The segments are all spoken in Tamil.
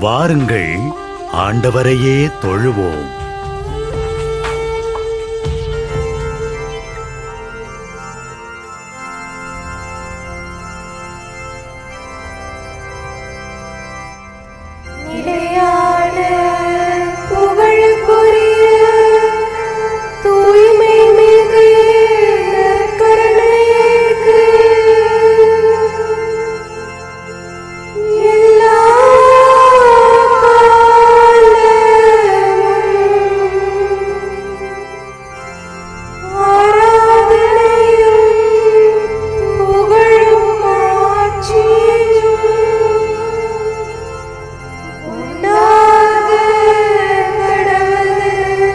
வாருங்கள் ஆண்டவரையே தொழுவோம் நிலையான புகழுக்குரிய தூய்மை மிகு நற்கருணைக்கு எல்லா காலமும் ஆராதனையும் புகழும் ஆட்சியும் உண்டாக கடவுது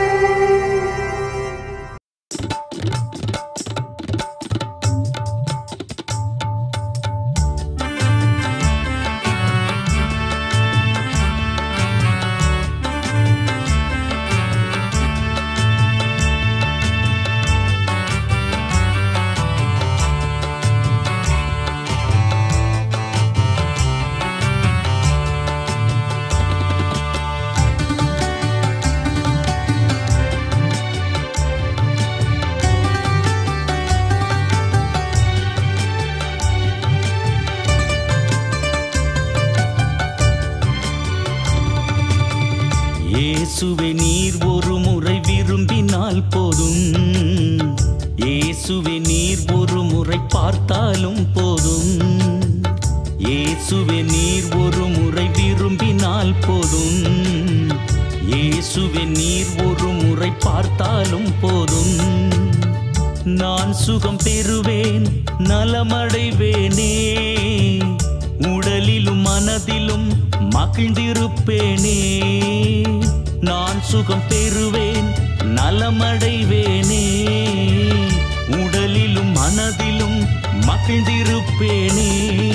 இயேசுவே நீர் ஒரு முறை விரும்பினால் போதும் இயேசுவே நீர் ஒரு முறை பார்த்தாலும் போதும் இயேசுவே நீர் ஒரு முறை விரும்பினால் போதும் இயேசுவே நீர் ஒரு முறை பார்த்தாலும் போதும் நான் சுகம் பெறுவேன் நலமடைவேனே உடலிலும் மனதிலும் மகிழ்ந்திருப்பேனே நான் சுகம் பெறுவேன் நலமடைவேனே உடலிலும் மனதிலும் மகிழ்ந்திருப்பேனே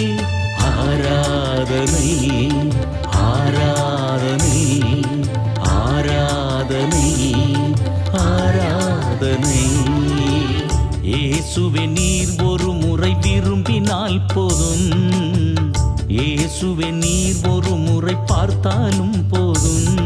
ஆராதனை ஆராதனை ஆராதனை ஆராதனை இயேசுவே நீர் ஒரு முறை விரும்பினால் போதும் இயேசுவே நீர் ஒரு முறை பார்த்தாலும் போதும்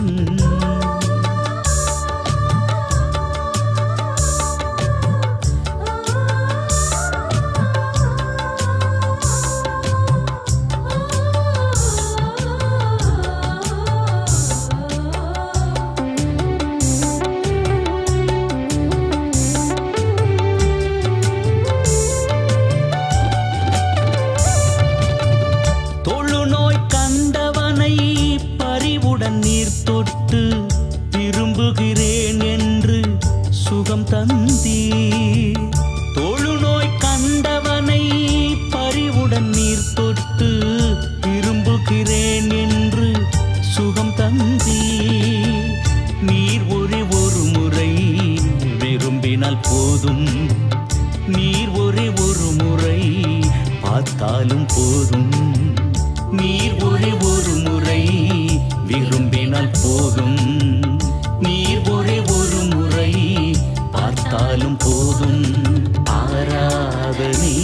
தொழுநோய் கண்டவனை பரிவுடன் நீர் தொட்டு திரும்புகிறேன் என்று சுகம் தந்தீ தொழுநோய் கண்டவனை பரிவுடன் நீர் தொட்டு திரும்புகிறேன் என்று சுகம் தந்தீ நீர் ஒரே ஒரு முறை விரும்பினால் போதும் நீர் ஒரே ஒரு முறை பார்த்தாலும் போதும் நீர் ஒரே ஒரு முறை விரும்பினால் போதும் நீர் ஒரே ஒரு முறை பார்த்தாலும் போதும் ஆராதனை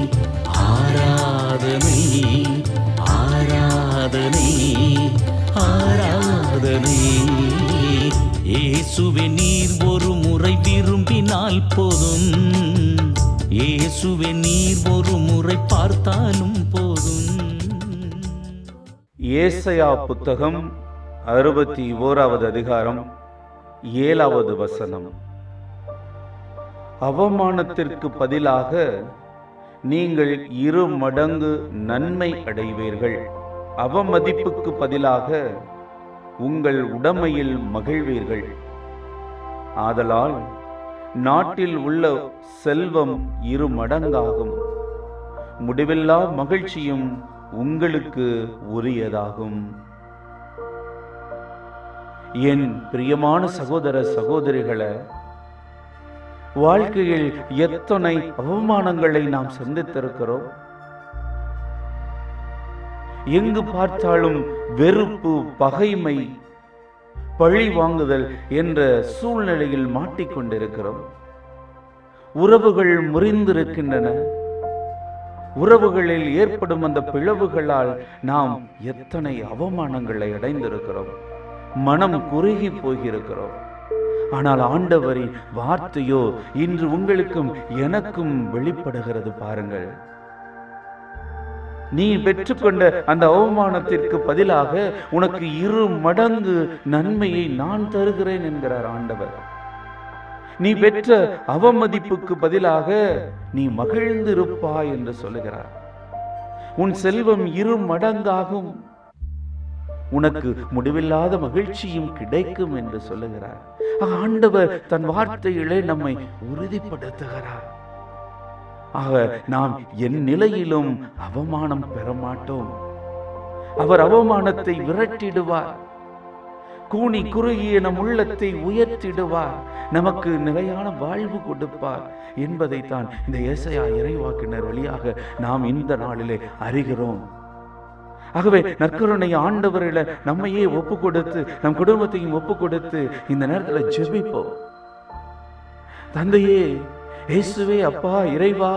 ஆராதனை ஆராதனை ஆராதனை இயேசுவே நீர் ஒரு முறை விரும்பினால் போதும் இயேசுவே நீர் ஒரு முறை பார்த்தாலும் போதும் ஏசையா புத்தகம் அறுபத்தி ஓராவது அதிகாரம் ஏழாவது வசனம் அவமானத்திற்கு பதிலாக நீங்கள் இரு மடங்கு நன்மை அடைவீர்கள் அவமதிப்புக்கு பதிலாக உங்கள் உடமையில் மகிழ்வீர்கள் ஆதலால் நாட்டில் உள்ள செல்வம் இரு மடங்காகும் முடிவில்லா மகிழ்ச்சியும் உங்களுக்கு உரியதாகும் என் பிரியமான சகோதர சகோதரிகளே வாழ்க்கையில் எத்தனை அவமானங்களை நாம் சந்தித்திருக்கிறோம் எங்கு பார்த்தாலும் வெறுப்பு பகைமை பழி வாங்குதல் என்ற சூழ்நிலையில் மாட்டிக்கொண்டிருக்கிறோம் உறவுகள் முறிந்திருக்கின்றன உறவுகளில் ஏற்படும் அந்த பிளவுகளால் நாம் எத்தனை அவமானங்களை அடைந்திருக்கிறோம் மனம் குறுகி போயிருக்கிறோம் ஆனால் ஆண்டவரின் வார்த்தையோ இன்று உங்களுக்கும் எனக்கும் வெளிப்படுகிறது பாருங்கள் நீ பெற்றுக்கொண்ட அந்த அவமானத்திற்கு பதிலாக உனக்கு இரு மடங்கு நன்மையை நான் தருகிறேன் என்கிறார் ஆண்டவர் நீ பெற்ற அவமதிப்புக்கு பதிலாக நீ மகிழ்ந்திருப்பாய் என்று சொல்லுகிறார் உன் செல்வம் இரு மடங்காகும் உனக்கு முடிவில்லாத மகிழ்ச்சியும் கிடைக்கும் என்று சொல்லுகிறார் ஆக, ஆண்டவர் தன் வார்த்தையிலே நம்மை உறுதிப்படுத்துகிறார் ஆக நாம் என் நிலையிலும் அவமானம் பெற மாட்டோம் அவர் அவமானத்தை விரட்டிடுவார் கூனி குறுகிய நம் உள்ளத்தை உயர்த்திடுவார் நமக்கு நிலையான வாழ்வு கொடுப்பார் என்பதை தான் இந்த ஏசையா இறைவாக்கினர் வழியாக நாம் இந்த நாளிலே அறிகிறோம் ஆகவே நற்கருணை ஆண்டவரில நம்மையே ஒப்பு கொடுத்து நம் குடும்பத்தையும் ஒப்பு கொடுத்து இந்த நேரத்தில் ஜெபிப்போம் தந்தையே இயேசுவே அப்பா இறைவா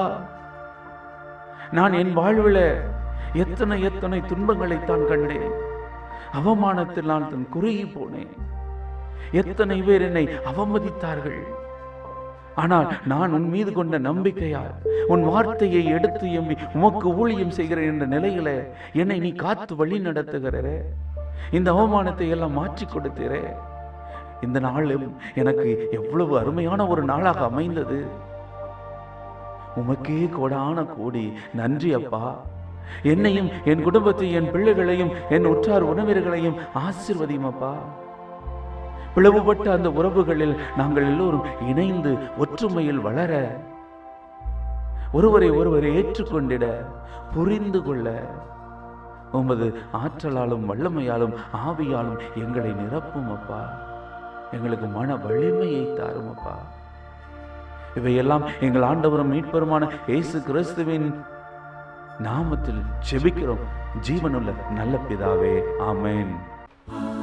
நான் என் வாழ்வில் எத்தனை எத்தனை துன்பங்களைத்தான் கண்டேன் அவமானத்தில் நான் தன் குறுகி போனேன் எத்தனை பேர் என்னை அவமதித்தார்கள் ஆனால் நான் உன் மீது கொண்ட நம்பிக்கையால் உன் வார்த்தையை எடுத்து எம்பி உமக்கு ஊழியம் செய்கிறேன் என்ற நிலையில என்னை நீ காத்து வழி நடத்துகிறே இந்த அவமானத்தை எல்லாம் மாற்றி கொடுத்தீரே இந்த நாளும் எனக்கு எவ்வளவு அருமையான ஒரு நாளாக அமைந்தது உமக்கே கோடான கோடி நன்றி அப்பா என்னையும் என் குடும்பத்தையும் என் பிள்ளைகளையும் என் உற்றார் உணவினர்களையும் ஆசிர்வதியும் அப்பா பிளவுபட்ட அந்த உறவுகளில் நாங்கள் எல்லோரும் இணைந்து ஒற்றுமையில் வளர ஒருவரை ஒருவர் ஏற்றுக்கொண்டிட புரிந்து கொள்ள உமது ஆற்றலாலும் வல்லமையாலும் ஆவியாலும் எங்களை நிரப்பும் அப்பா எங்களுக்கு மன வலிமையை தாரும் அப்பா இவையெல்லாம் எங்கள் ஆண்டவரும் மீட்பருமான இயேசு கிறிஸ்துவின் நாமத்தில் ஜெபிக்கிறோம் ஜீவனுள்ள நல்ல பிதாவே ஆமென்